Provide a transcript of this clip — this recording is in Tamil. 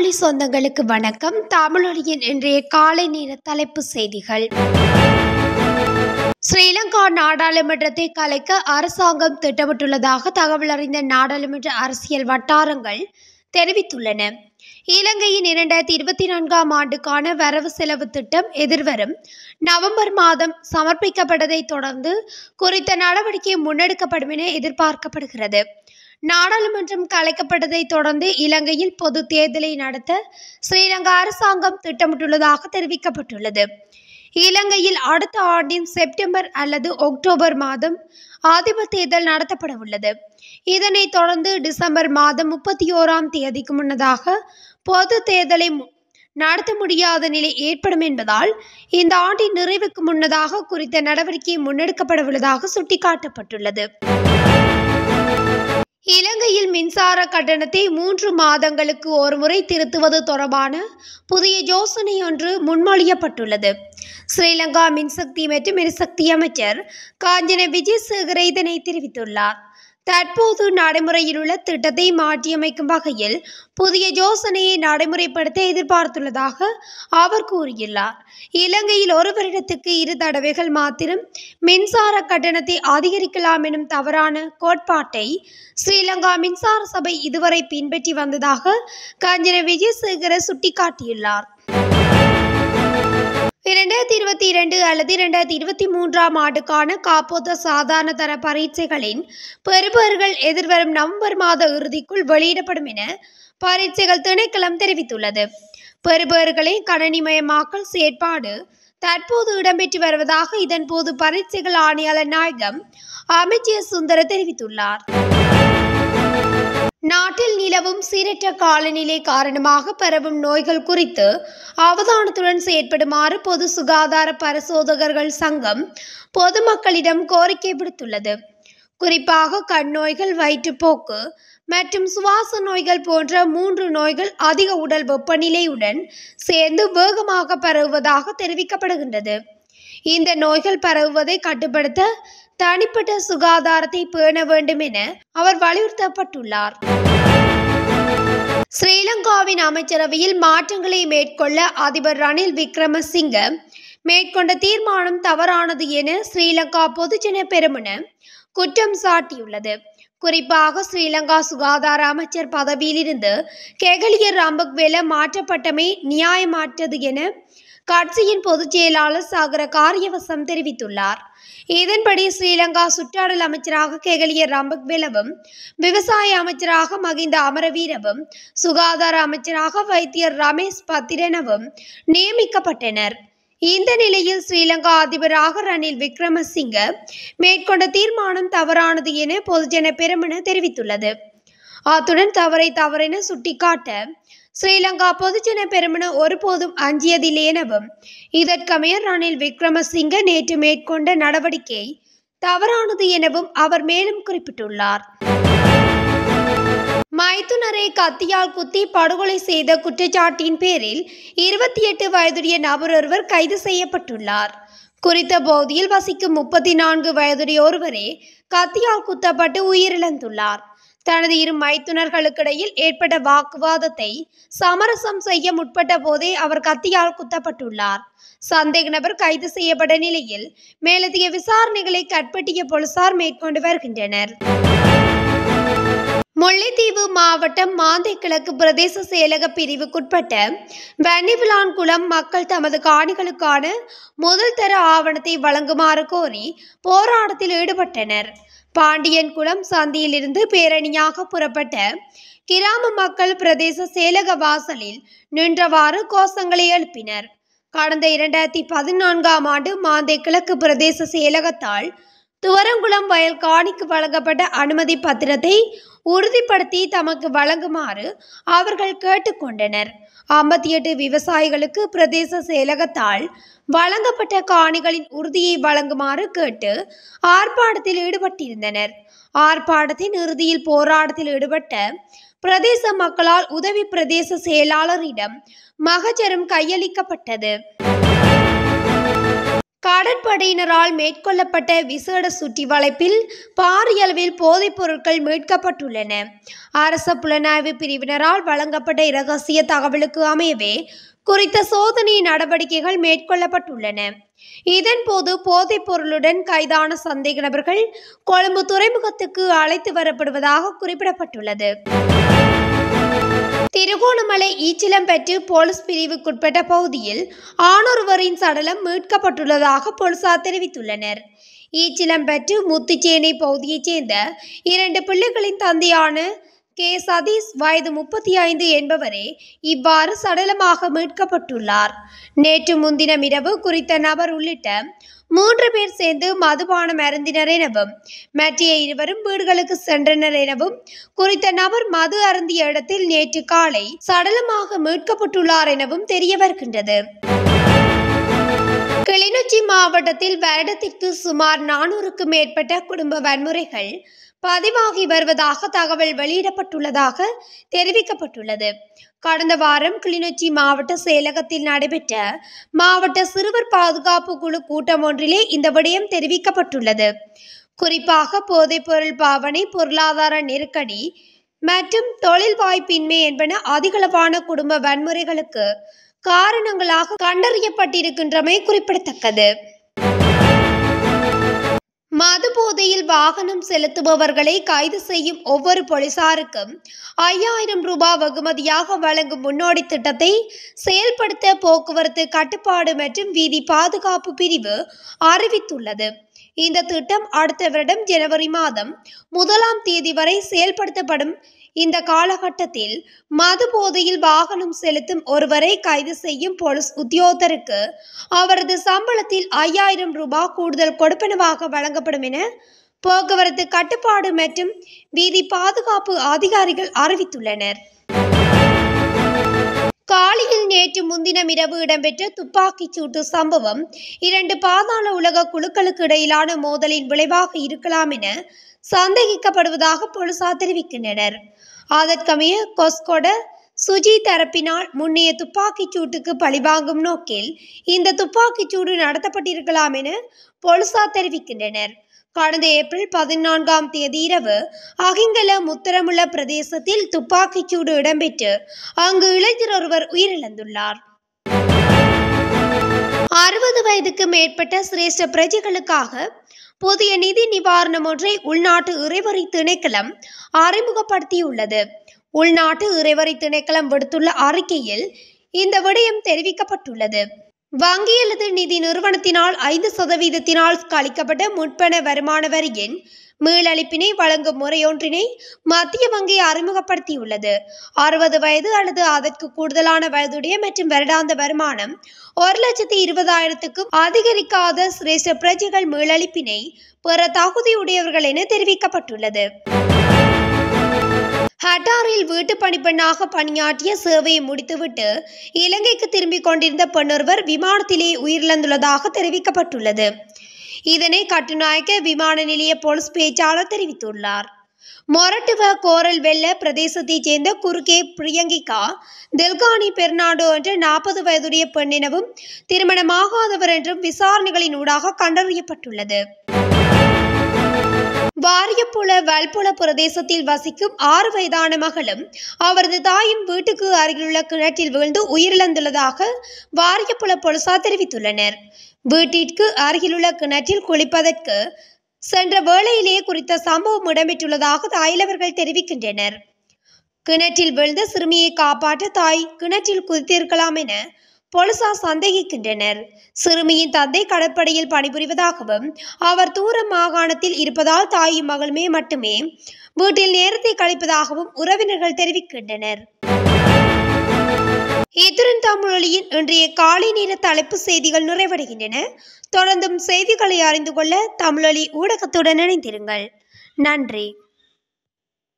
தமிழொலி சொந்தங்களுக்கு வணக்கம் தமிழொலியின் இன்றைய காலை நேர தலைப்பு செய்திகள் ஸ்ரீலங்கா நாடாளுமன்றத்தை கலைக்க அரசாங்கம் திட்டமிட்டுள்ளதாக தகவல் அறிந்த நாடாளுமன்ற அரசியல் வட்டாரங்கள் தெரிவித்துள்ளன இலங்கையின் இரண்டாயிரத்தி இருபத்தி நான்காம் ஆண்டுக்கான வரவு செலவு திட்டம் எதிர்வரும் நவம்பர் மாதம் சமர்ப்பிக்கப்பட்டதைத் தொடர்ந்து குறித்த நடவடிக்கை முன்னெடுக்கப்படும் என எதிர்பார்க்கப்படுகிறது நாடாளுமன்றம் கலைக்கப்பட்டதைத் தொடர்ந்து இலங்கையில் பொது தேர்தலை நடத்த ஸ்ரீலங்கா அரசாங்கம் திட்டமிட்டுள்ளதாக தெரிவிக்கப்பட்டுள்ளது இலங்கையில் அடுத்த ஆண்டின் செப்டம்பர் அல்லது அக்டோபர் மாதம் அதிபர் தேர்தல் நடத்தப்பட உள்ளது இதனைத் தொடர்ந்து டிசம்பர் மாதம் முப்பத்தி ஓராம் தேதிக்கு முன்னதாக பொது தேர்தலை மு- நடத்த முடியாத நிலை ஏற்படும் என்பதால் இந்த ஆண்டின் நிறைவுக்கு முன்னதாக குறித்த நடவடிக்கை முன்னெடுக்கப்பட உள்ளதாக சுட்டிக்காட்டப்பட்டுள்ளது இலங்கையில் மின்சார கட்டணத்தை மூன்று மாதங்களுக்கு ஒருமுறை திருத்துவது தொடர்பான புதிய யோசனை ஒன்று முன்மொழியப்பட்டுள்ளது ஸ்ரீலங்கா மின்சக்தி மற்றும் எரிசக்தி அமைச்சர் காஞ்சன விஜயசேகர இதனை தெரிவித்துள்ளார் தற்போது நடைமுறையில் உள்ள திட்டத்தை மாற்றியமைக்கும் வகையில் புதிய யோசனையை நடைமுறைப்படுத்த எதிர்பார்த்துள்ளதாக அவர் கூறியுள்ளார் இலங்கையில் ஒரு வருடத்துக்கு இரு தடவைகள் மாத்திரம் மின்சார கட்டணத்தை அதிகரிக்கலாம் எனும் தவறான கோட்பாட்டை ஸ்ரீலங்கா மின்சார சபை இதுவரை பின்பற்றி வந்ததாக காஞ்சன விஜயசேகர சுட்டிக்காட்டியுள்ளார் இரண்டாயிரத்தி இருபத்தி இரண்டு அல்லது இரண்டாயிரத்தி இருபத்தி மூன்றாம் ஆண்டுக்கான காப்போத்த சாதாரண தர பரீட்சைகளின் பெறுபவர்கள் எதிர்வரும் நவம்பர் மாத இறுதிக்குள் வெளியிடப்படும் என பரீட்சைகள் திணைக்களம் தெரிவித்துள்ளது பெறுபவர்களை கணனிமயமாக்கல் செயற்பாடு தற்போது இடம்பெற்று வருவதாக இதன்போது பரீட்சைகள் ஆணையாளர் நாயகம் அமைச்சர் சுந்தர தெரிவித்துள்ளார் நாட்டில் நிலவும் சீரற்ற காலநிலை காரணமாக பரவும் நோய்கள் குறித்து அவதானத்துடன் செயற்படுமாறு பொது சுகாதார பரிசோதகர்கள் சங்கம் பொதுமக்களிடம் கோரிக்கை விடுத்துள்ளது குறிப்பாக கண் நோய்கள் வயிற்றுப்போக்கு மற்றும் சுவாச நோய்கள் போன்ற மூன்று நோய்கள் அதிக உடல் வெப்பநிலையுடன் சேர்ந்து வேகமாக பரவுவதாக தெரிவிக்கப்படுகின்றது இந்த நோய்கள் பரவுவதை கட்டுப்படுத்த தனிப்பட்ட சுகாதாரத்தை பேண வேண்டும் என அவர் வலியுறுத்தப்பட்டுள்ளார் ஸ்ரீலங்காவின் அமைச்சரவையில் மாற்றங்களை மேற்கொள்ள அதிபர் ரணில் விக்ரமசிங்க மேற்கொண்ட தீர்மானம் தவறானது என ஸ்ரீலங்கா பொதுஜன பெருமன குற்றம் சாட்டியுள்ளது குறிப்பாக ஸ்ரீலங்கா சுகாதார அமைச்சர் பதவியிலிருந்து கெகலிய ராம்பக்வேல மாற்றப்பட்டமை நியாயமற்றது என கட்சியின் பொதுச் செயலாளர் சாகர காரியவசம் தெரிவித்துள்ளார் இதன்படி ஸ்ரீலங்கா சுற்றாடல் அமைச்சராக கெகலிய ராம்பக்வேலவும் விவசாய அமைச்சராக மகிந்த அமரவீரவும் சுகாதார அமைச்சராக வைத்தியர் ரமேஷ் பத்திரனவும் நியமிக்கப்பட்டனர் இந்த நிலையில் ஸ்ரீலங்கா அதிபராக ரணில் விக்ரமசிங்க மேற்கொண்ட தீர்மானம் தவறானது என பொதுஜன பெருமன தெரிவித்துள்ளது அத்துடன் தவறை தவறென சுட்டிக்காட்ட ஸ்ரீலங்கா பொதுஜன பெருமன ஒருபோதும் அஞ்சியதில்லை எனவும் இதற்கமைய ரணில் விக்ரமசிங்க நேற்று மேற்கொண்ட நடவடிக்கை தவறானது எனவும் அவர் மேலும் குறிப்பிட்டுள்ளார் மைத்துனரை கத்தியால் குத்தி படுகொலை செய்த குற்றச்சாட்டின் பேரில் இருபத்தி எட்டு வயதுடைய நபர் ஒருவர் கைது செய்யப்பட்டுள்ளார் குறித்த பகுதியில் வசிக்கும் முப்பத்தி நான்கு வயதுடைய ஒருவரே கத்தியால் குத்தப்பட்டு உயிரிழந்துள்ளார் தனது இரு மைத்துனர்களுக்கிடையில் ஏற்பட்ட வாக்குவாதத்தை சமரசம் செய்ய முற்பட்ட போதே அவர் கத்தியால் குத்தப்பட்டுள்ளார் சந்தேக நபர் கைது செய்யப்பட்ட நிலையில் மேலதிக விசாரணைகளை கட்பட்டிய போலீசார் மேற்கொண்டு வருகின்றனர் முல்லைத்தீவு மாவட்டம் மாந்தை கிழக்கு பிரதேச செயலக பிரிவுக்குட்பட்ட வன்னிவிளான்குளம் மக்கள் தமது காணிகளுக்கான முதல் தர ஆவணத்தை வழங்குமாறு கோரி போராட்டத்தில் ஈடுபட்டனர் பாண்டியன்குளம் சந்தியிலிருந்து பேரணியாக புறப்பட்ட கிராம மக்கள் பிரதேச செயலக வாசலில் நின்றவாறு கோஷங்களை எழுப்பினர் கடந்த இரண்டாயிரத்தி பதினான்காம் ஆண்டு மாந்தை கிழக்கு பிரதேச செயலகத்தால் துவரங்குளம் வயல் காணிக்கு வழங்கப்பட்ட அனுமதி பத்திரத்தை உறுதிப்படுத்தி தமக்கு வழங்குமாறு அவர்கள் கேட்டுக்கொண்டனர் ஐம்பத்தி எட்டு விவசாயிகளுக்கு பிரதேச செயலகத்தால் வழங்கப்பட்ட காணிகளின் உறுதியை வழங்குமாறு கேட்டு ஆர்ப்பாட்டத்தில் ஈடுபட்டிருந்தனர் ஆர்ப்பாட்டத்தின் இறுதியில் போராட்டத்தில் ஈடுபட்ட பிரதேச மக்களால் உதவி பிரதேச செயலாளரிடம் மகஜரும் கையளிக்கப்பட்டது கடற்படையினரால் மேற்கொள்ளப்பட்ட விசேட சுற்றி வளைப்பில் பாரியளவில் போதைப் பொருட்கள் மீட்கப்பட்டுள்ளன அரச புலனாய்வு பிரிவினரால் வழங்கப்பட்ட இரகசிய தகவலுக்கு அமையவே குறித்த சோதனை நடவடிக்கைகள் மேற்கொள்ளப்பட்டுள்ளன இதன்போது போதைப் பொருளுடன் கைதான சந்தேக நபர்கள் கொழும்பு துறைமுகத்துக்கு அழைத்து வரப்படுவதாக குறிப்பிடப்பட்டுள்ளது திருகோணமலை ஈச்சிலம்பெற்று போலீஸ் பிரிவுக்குட்பட்ட பகுதியில் ஆணொருவரின் சடலம் மீட்கப்பட்டுள்ளதாக போலீசார் தெரிவித்துள்ளனர் ஈச்சிலம்பெற்று முத்துச்சேனை பகுதியைச் சேர்ந்த இரண்டு பிள்ளைகளின் தந்தையான கே சதீஷ் வயது முப்பத்தி ஐந்து என்பவரே இவ்வாறு சடலமாக மீட்கப்பட்டுள்ளார் நேற்று முன்தினம் இரவு குறித்த நபர் உள்ளிட்ட மூன்று பேர் சேர்ந்து மதுபானம் அருந்தினர் எனவும் மற்ற இருவரும் வீடுகளுக்கு சென்றனர் எனவும் குறித்த நபர் மது அருந்திய இடத்தில் நேற்று காலை சடலமாக மீட்கப்பட்டுள்ளார் எனவும் தெரிய வருகின்றது கிளிநொச்சி மாவட்டத்தில் வருடத்திற்கு சுமார் நானூறுக்கும் மேற்பட்ட குடும்ப வன்முறைகள் பதிவாகி வருவதாக தகவல் வெளியிடப்பட்டுள்ளதாக தெரிவிக்கப்பட்டுள்ளது கடந்த வாரம் கிளிநொச்சி மாவட்ட செயலகத்தில் நடைபெற்ற மாவட்ட சிறுவர் பாதுகாப்பு குழு கூட்டம் ஒன்றிலே இந்த விடயம் தெரிவிக்கப்பட்டுள்ளது குறிப்பாக போதைப்பொருள் பாவனை பொருளாதார நெருக்கடி மற்றும் தொழில் வாய்ப்பின்மை என்பன அதிகளவான குடும்ப வன்முறைகளுக்கு காரணங்களாக கண்டறியப்பட்டிருக்கின்றமை குறிப்பிடத்தக்கது மது போதையில் வாகனம் செலுத்துபவர்களை கைது செய்யும் ஒவ்வொரு போலீசாருக்கும் ஐயாயிரம் ரூபாய் வெகுமதியாக வழங்கும் முன்னோடி திட்டத்தை செயல்படுத்த போக்குவரத்து கட்டுப்பாடு மற்றும் வீதி பாதுகாப்பு பிரிவு அறிவித்துள்ளது இந்த திட்டம் அடுத்த வருடம் ஜனவரி மாதம் முதலாம் தேதி வரை செயல்படுத்தப்படும் இந்த காலகட்டத்தில் மது போதையில் வாகனம் செலுத்தும் ஒருவரை கைது செய்யும் போலீஸ் உத்தியோகத்தருக்கு அவரது சம்பளத்தில் ஐயாயிரம் ரூபாய் கூடுதல் கொடுப்பனவாக வழங்கப்படும் என போக்குவரத்து கட்டுப்பாடு மற்றும் வீதி பாதுகாப்பு அதிகாரிகள் அறிவித்துள்ளனர் காலியில் நேற்று முன்தினம் இரவு இடம்பெற்ற துப்பாக்கிச் சூட்டு சம்பவம் இரண்டு பாதாள உலக குழுக்களுக்கு இடையிலான மோதலின் விளைவாக இருக்கலாம் என சந்தேகிக்கப்படுவதாக போலீசார் தெரிவிக்கின்றனர் அதற்கமைய கொஸ்கொட சுஜி தரப்பினால் முன்னைய துப்பாக்கிச் சூட்டுக்கு பழிவாங்கும் நோக்கில் இந்த துப்பாக்கிச் சூடு நடத்தப்பட்டிருக்கலாம் என போலீசார் தெரிவிக்கின்றனர் கடந்த ஏப்ரல் பதினான்காம் தேதி இரவு அகிங்கல முத்தரமுள்ள பிரதேசத்தில் துப்பாக்கிச் சூடு இடம்பெற்று அங்கு இளைஞர் ஒருவர் உயிரிழந்துள்ளார் அறுபது வயதுக்கு மேற்பட்ட சிரேஷ்ட பிரஜைகளுக்காக புதிய நிதி நிவாரணம் ஒன்றை உள்நாட்டு இறைவரி திணைக்களம் அறிமுகப்படுத்தியுள்ளது உள்நாட்டு இறைவரி திணைக்களம் விடுத்துள்ள அறிக்கையில் இந்த விடயம் தெரிவிக்கப்பட்டுள்ளது வங்கி அல்லது நிதி நிறுவனத்தினால் ஐந்து சதவீதத்தினால் கழிக்கப்பட்ட முற்பண வருமான வரியின் மீளளிப்பினை வழங்கும் முறையொன்றினை மத்திய வங்கி அறிமுகப்படுத்தியுள்ளது அறுபது வயது அல்லது அதற்கு கூடுதலான வயதுடைய மற்றும் வருடாந்த வருமானம் ஒரு லட்சத்தி இருபதாயிரத்துக்கும் அதிகரிக்காத சிரேஷ்ட பிரஜைகள் மீளளிப்பினை பெற தகுதியுடையவர்கள் என தெரிவிக்கப்பட்டுள்ளது ஹட்டாரில் வீட்டு பணிப்பெண்ணாக பணியாற்றிய சேவையை முடித்துவிட்டு இலங்கைக்கு திரும்பிக் கொண்டிருந்த பெண்ணொருவர் விமானத்திலே உயிரிழந்துள்ளதாக தெரிவிக்கப்பட்டுள்ளது இதனை கட்டுநாயக்க விமான நிலைய போலீஸ் பேச்சாளர் தெரிவித்துள்ளார் மொரட்டுவ கோரல் வெள்ள பிரதேசத்தைச் சேர்ந்த குறுக்கே பிரியங்கிகா தில்கானி பெர்னாடோ என்ற நாற்பது வயதுடைய பெண் எனவும் திருமணமாகாதவர் என்றும் விசாரணைகளின் ஊடாக கண்டறியப்பட்டுள்ளது வாரியப்புல வல்புல பிரதேசத்தில் வசிக்கும் ஆறு வயதான மகளும் அவரது தாயும் வீட்டுக்கு அருகிலுள்ள கிணற்றில் வீழ்ந்து உயிரிழந்துள்ளதாக வாரியப்புல போலீசார் தெரிவித்துள்ளனர் வீட்டிற்கு அருகிலுள்ள கிணற்றில் குளிப்பதற்கு சென்ற வேளையிலேயே குறித்த சம்பவம் இடம்பெற்றுள்ளதாக தாயிலவர்கள் தெரிவிக்கின்றனர் கிணற்றில் விழுந்த சிறுமியை காப்பாற்ற தாய் கிணற்றில் குதித்திருக்கலாம் என போலீசார் சந்தேகிக்கின்றனர் சிறுமியின் தந்தை கடற்படையில் பணிபுரிவதாகவும் அவர் தூர மாகாணத்தில் இருப்பதால் தாயும் மகளுமே மட்டுமே வீட்டில் நேரத்தை கழிப்பதாகவும் உறவினர்கள் தெரிவிக்கின்றனர் இத்துடன் தமிழொலியின் இன்றைய காலை நேர தலைப்பு செய்திகள் நிறைவடைகின்றன தொடர்ந்தும் செய்திகளை அறிந்து கொள்ள தமிழொலி ஊடகத்துடன் இணைந்திருங்கள் நன்றி